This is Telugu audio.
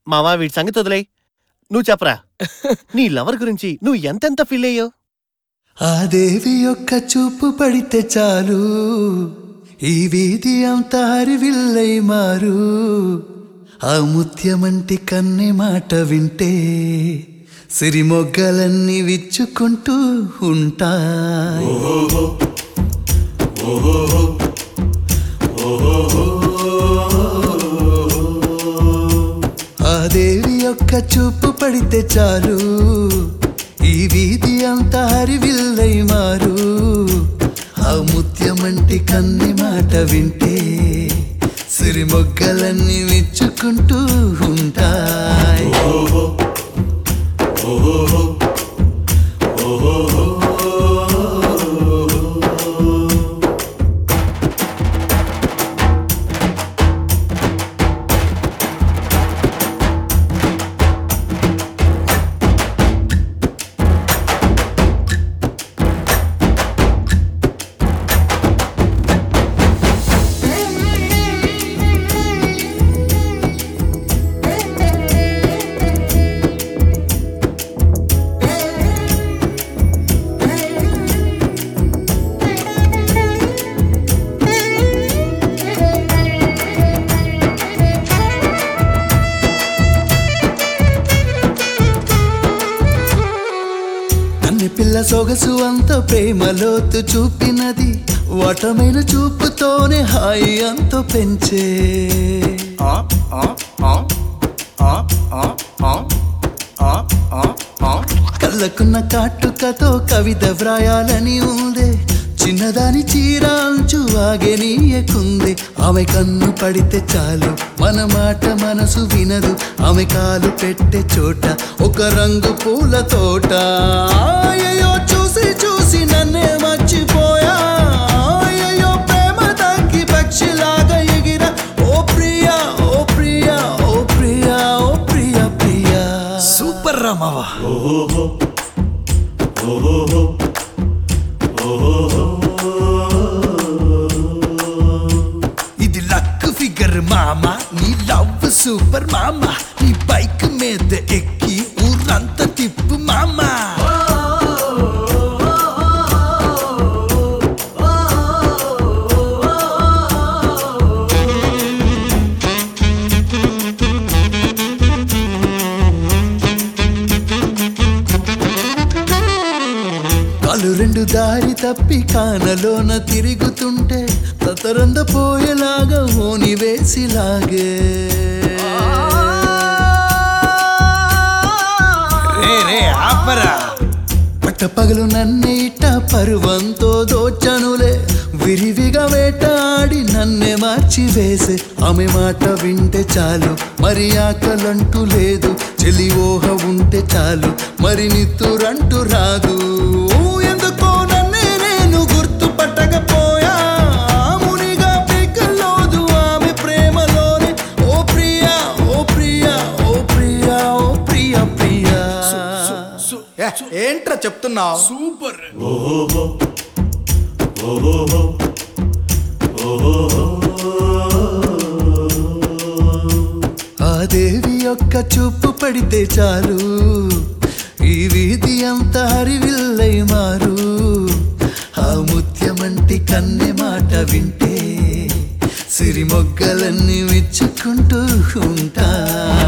మావా వీడి సంగతి వదిలే నువ్వు చెప్పరా నీ లవర్ గురించి నువ్వు ఎంతెంత ఫీల్ అయ్యో ఆ దేవి యొక్క చూపు పడితే చాలు ఈ వీధి అంతా హరివిల్లై మారు ఆ ముత్యమంటి కన్నె మాట వింటే సిరిమొగ్గలన్నీ విచ్చుకుంటూ ఉంటాయి ఆ దేవి యొక్క చూపు పడితే చాలు ఈ వీధి అంతా హరివిల్లై మారు ఆ ముత్యమంటి కన్ని మాట వింటే సిరిమొగ్గలన్నీ విచ్చుకుంటూ ఉంటాయి కన్ని పిల్ల సొగసు అంత ప్రేమలోతు చూపినది వటమైన చూపుతోనే హాయి అంత పెంచే కళ్ళకున్న కాటుకతో కవిత వ్రాయాలని ఉందే చిన్నదాని చీర అంచు ఆగెనీయకుంది ఆమె కన్ను పడితే చాలు మన మాట మనసు వినదు ఆమె కాలు పెట్టే చోట ఒక రంగు పూల తోట అయ్యో చూసి చూసి నన్నే మర్చిపోయా అయ్యో ప్రేమ తగ్గి పక్షిలాగా ఎగిర ఓ ప్రియా ఓ ప్రియా ఓ ప్రియా ఓ ప్రియా ప్రియా సూపర్ రామావా ఇది లక్ ఫిగర్ మామ నీ లవ్ సూపర్ మామ నీ బైక్ మీద ఎక్కి ఊరంతా తిప్పు మామ కాలు రెండు దారి తప్పి కానలోన తిరుగుతుంటే తతరంద పోయేలాగా ఓని వేసిలాగే రే రే ఆపరా పట్టపగలు నన్నే ఇట్ట పరువంతో దోచనులే విరివిగా వేటాడి నన్నే మార్చి వేసే ఆమె మాట వింటే చాలు మరి ఆకలంటూ లేదు చెలి ఊహ ఉంటే చాలు మరి నిత్తురంటూ రాదు ఎందుకో నన్నే నేను గుర్తుపట్టకపోయా మునిగా పీకల్లోదు ఆమె ప్రేమలోనే ఓ ప్రియా ఓ ప్రియా ఓ ప్రియా ఓ ప్రియా ప్రియా ఏ, ఏంట్రా చెప్తున్నావు సూపర్ ఆ దేవి యొక్క చూపు పడితే చాలు ఈ వీధి అంతా హరివిల్లై మారు ఆ ముత్యమంటి కన్నె మాట వింటే సిరిమొగ్గలన్నీ విచ్చుకుంటూ ఉంటా